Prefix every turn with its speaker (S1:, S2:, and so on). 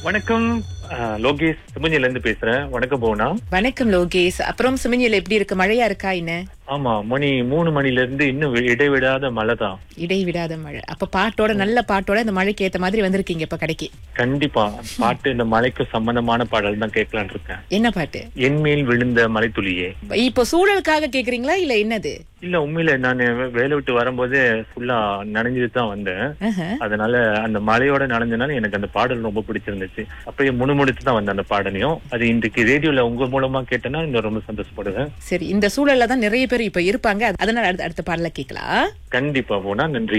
S1: வணக்கம் அஹ், லோகேஷ் சிமஞ்சில இருந்து பேசுறேன் வணக்கம் போனா
S2: வணக்கம் லோகேஷ் அப்புறம் சிமஞ்சில எப்படி இருக்கு மழையா இருக்கா என்ன
S1: ஆமா மணி மூணு மணில இருந்து இன்னும் வி- இடைவிடாத மழை தான்
S2: இடைவிடாத மழை அப்ப பாட்டோட நல்ல பாட்டோட இந்த மழைக்கு ஏத்த மாதிரி வந்திருக்கீங்க இப்ப கடைக்கு
S1: கண்டிப்பா பாட்டு இந்த மலைக்கு சம்பந்தமான பாடல் தான் கேட்கலான் இருக்கேன்
S2: என்ன பாட்டு
S1: என் மேல் விழுந்த மலைத்துளியே
S2: இப்போ சூழலுக்காக கேக்குறீங்களா இல்ல என்னது
S1: இல்ல உண்மையில நான் வே- வேலை விட்டு வரும்போது ஃபுல்லா நனைஞ்சிட்டு தான் வந்தேன்
S2: ஆஹா.
S1: அதனால அந்த மழையோட நனைஞ்சனால எனக்கு அந்த பாடல் ரொம்ப பிடிச்சிருந்துச்சு அப்படியே முணுமுணுத்து தான் வந்தேன் அந்த பாடலையும் அது இன்றைக்கு ரேடியோல உங்க மூலமா கேட்டேன்னா இன்னும் ரொம்ப சந்தோஷப்படுவேன்
S2: சரி இந்த சூழல்ல தான் நிறைய பேர் இப்ப இருப்பாங்க அதனால அடுத்த அடுத்த பாடல கேட்கலாம்
S1: கண்டிப்பா போனா நன்றி